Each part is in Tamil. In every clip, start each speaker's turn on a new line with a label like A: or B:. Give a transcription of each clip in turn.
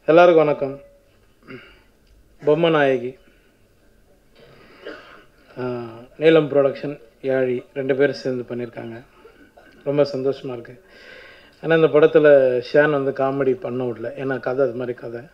A: எல்லாருக்கும் வணக்கம் பொம்மை நாயகி ஆஹ், நீலம் ப்ரொடக்ஷன் யாழி ரெண்டு பேரும் சேர்ந்து பண்ணியிருக்காங்க ரொம்ப சந்தோஷமாக இருக்குது ஆனால் இந்த படத்தில் ஷேன் வந்து காமெடி பண்ண விடல ஏன்னா கதை அது மாதிரி கதை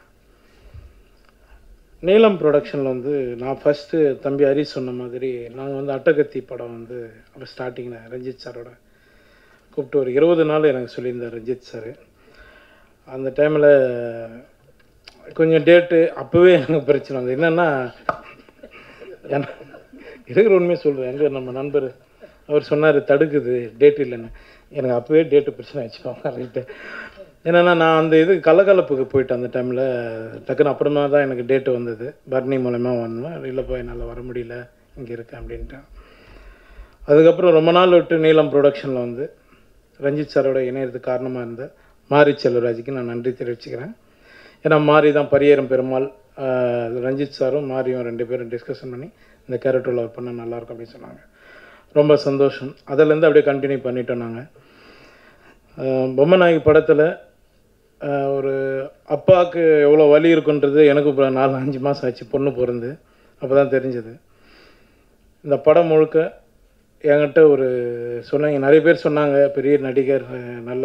A: நீலம் ப்ரொடக்ஷனில் வந்து நான் ஃபஸ்ட்டு தம்பி ஹரி சொன்ன மாதிரி நாங்கள் வந்து அட்டகத்தி படம் வந்து அப்போ ஸ்டார்டிங்கில் ரஞ்சித் சாரோட கூப்பிட்டு ஒரு இருபது நாள் எனக்கு சொல்லியிருந்தார் ரஞ்சித் சார் அந்த டைமில் கொஞ்சம் டேட்டு அப்போவே எனக்கு பிரச்சனை வந்து என்னென்னா என்ன- இருக்கிற உண்மையை சொல்கிறேன் எங்கே நம்ம நண்பர் அவர் சொன்னார் தடுக்குது டேட் இல்லைன்னு எனக்கு அப்போவே டேட்டு பிரச்சனை வச்சுக்கோங்க ரைட்டு என்னென்னா நான் அந்த இது கலகலப்புக்கு போயிட்டேன் அந்த டைமில் டக்குன்னு அப்புறமா தான் எனக்கு டேட்டு வந்தது பர்னி மூலயமா வந்தேன் இல்லைப்பா என்னால் வர முடியல இங்கே இருக்கேன் அப்படின்ட்டு அதுக்கப்புறம் ரொம்ப நாள் விட்டு நீலம் ப்ரொடக்ஷனில் வந்து ரஞ்சித் சாரோட இணையறதுக்கு காரணமாக இருந்த மாரி செல்வராஜுக்கு நான் நன்றி தெரிவிச்சுக்கிறேன் ஏன்னா மாரி தான் பரியேறும் பெருமாள் ஆஹ் ரஞ்சித் சாரும் மாரியும் ரெண்டு பேரும் டிஸ்கஷன் பண்ணி இந்த கேரக்டரில் ஒர்க் பண்ணால் நல்லாயிருக்கும் அப்படின்னு சொன்னாங்க ரொம்ப சந்தோஷம் அதிலேருந்து அப்படியே கண்டினியூ பண்ணிட்டோம் நாங்கள் பொம்மை படத்தில் ஒரு அப்பாவுக்கு எவ்வளோ வலி இருக்குன்றது எனக்கு இப்போ நாலு அஞ்சு மாதம் ஆச்சு பொண்ணு பிறந்து அப்போ தான் தெரிஞ்சது இந்த படம் முழுக்க என்கிட்ட ஒரு சொன்னாங்க நிறைய பேர் சொன்னாங்க பெரிய நடிகர் அஹ் நல்ல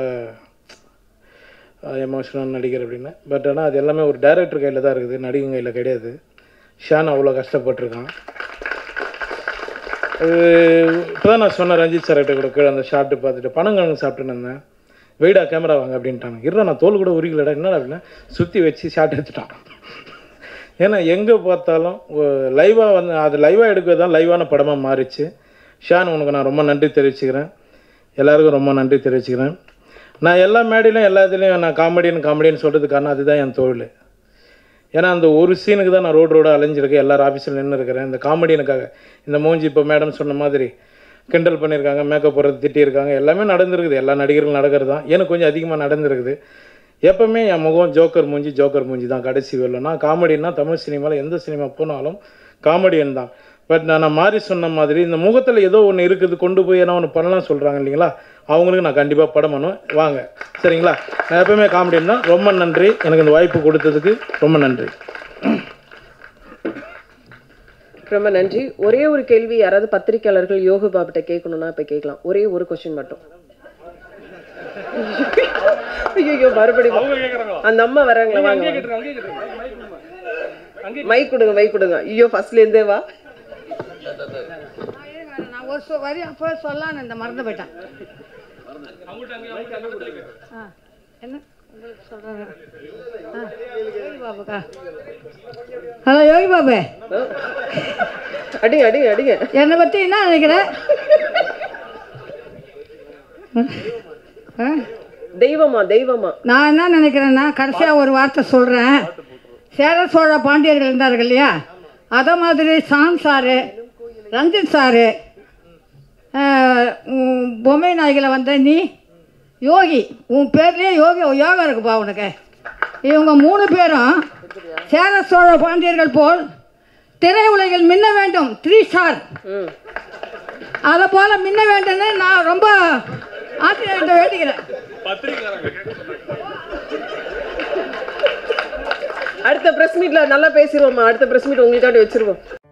A: எமோஷனல் நடிகர் அப்படின்னு பட் ஆனால் அது எல்லாமே ஒரு டைரக்டர் கையில் தான் இருக்குது நடிகன் கையில் கிடையாது ஷான் அவ்வளோ கஷ்டப்பட்டிருக்கான் அது இப்போ தான் நான் சொன்னேன் ரஞ்சித் சார்கிட்ட கூட கீழே அந்த ஷார்ட்டு பார்த்துட்டு பணங்கிழங்கு சாப்பிட்டுன்னு இருந்தேன் வெயிடா கேமரா வாங்க அப்படின்ட்டாங்க இருடா நான் தோல் கூட உரிக்கலடா என்னடா அப்படின்னா சுற்றி வச்சு ஷார்ட் எடுத்துட்டான் ஏன்னா எங்கே பார்த்தாலும் லைவாக வந்து அது லைவாக எடுக்கிறது தான் லைவான படமாக மாறிச்சு ஷான் உனக்கு நான் ரொம்ப நன்றி தெரிவிச்சுக்கிறேன் எல்லாருக்கும் ரொம்ப நன்றி தெரிவிச்சுக்கிறேன் நான் எல்லா மேடையிலும் எல்லா இதுலேயும் நான் காமெடியன் காமெடியன் சொல்கிறது காரணம் அதுதான் என் தொழில் ஏன்னா அந்த ஒரு சீனுக்கு தான் நான் ரோடு ரோடாக அலைஞ்சிருக்கேன் எல்லார் ஆஃபீஸில் நின்று இருக்கிறேன் இந்த காமெடியனுக்காக இந்த மூஞ்சி இப்போ மேடம் சொன்ன மாதிரி கிண்டல் பண்ணியிருக்காங்க மேக்கப் போடுறது திட்டியிருக்காங்க எல்லாமே நடந்திருக்குது எல்லா நடிகர்களும் நடக்கிறது தான் எனக்கு கொஞ்சம் அதிகமாக நடந்திருக்குது எப்பவுமே என் முகம் ஜோக்கர் மூஞ்சி ஜோக்கர் மூஞ்சி தான் கடைசி வரலன்னா காமெடின்னா தமிழ் சினிமாவில் எந்த சினிமா போனாலும் காமெடியன் தான் பட் நான் நான் மாறி சொன்ன மாதிரி இந்த முகத்தில் ஏதோ ஒன்று இருக்குது கொண்டு போய் என்ன ஒன்று பண்ணலாம் சொல்கிறாங்க இல்லைங்களா அவங்களுக்கு நான் கண்டிப்பாக படம் பண்ணுவேன் வாங்க சரிங்களா நான் எப்பவுமே காமெடியன் தான் ரொம்ப நன்றி எனக்கு இந்த வாய்ப்பு கொடுத்ததுக்கு ரொம்ப நன்றி
B: ரொம்ப நன்றி ஒரே ஒரு கேள்வி யாராவது பத்திரிக்கையாளர்கள் யோகு பாபிட்ட கேட்கணும்னா இப்ப கேட்கலாம் ஒரே ஒரு கொஸ்டின் மட்டும் ஐயோ மறுபடியும் அந்த அம்மா வராங்களா வாங்க மைக் கொடுங்க மைக் கொடுங்க ஐயோ ஃபர்ஸ்ட்ல இருந்தே வா
C: நான் ஒரு சொ வரி அப்போ சொல்லலான்னு இந்த மறந்து போயிட்டேன் ஆ என்ன உங்களுக்கு சொல்கிறேன் ஆ யோகி பாபுக்கா ஹலோ யோகி பாபு
B: அடிங்க அடிங்க அடிங்க
C: என்னை பற்றி என்ன நினைக்கிற ஆ
B: தெய்வமா தெய்வமா
C: நான் என்ன நினைக்கிறேன்னா கடைசியாக ஒரு வார்த்தை சொல்கிறேன் சேர சோழ பாண்டியர்கள் இருந்தார்கள் இல்லையா அதை மாதிரி சாம் சாரு ரஞ்சித் சாரு ஆஹ், உம், பொம்மை நாய்களை வந்த நீ யோகி உன் பேர்லேயே யோகி யோகா இருக்குப்பா உனக்கு இவங்க மூணு பேரும் சேர சோழ பாண்டியர்கள் போல் திரையுலகில் மின்ன வேண்டும் த்ரீ ஸ்டார்
B: ம்
C: அதை போல் மின்ன வேண்டும்னு நான் ரொம்ப ஆசிரியர்கிட்ட வேண்டிக்கிறேன்
B: அடுத்த பிரஸ் மீட்ல நல்லா பேசிடுவோம்மா அடுத்த பிரஸ் மீட் உங்களுக்காண்டி வச்சிருவோம்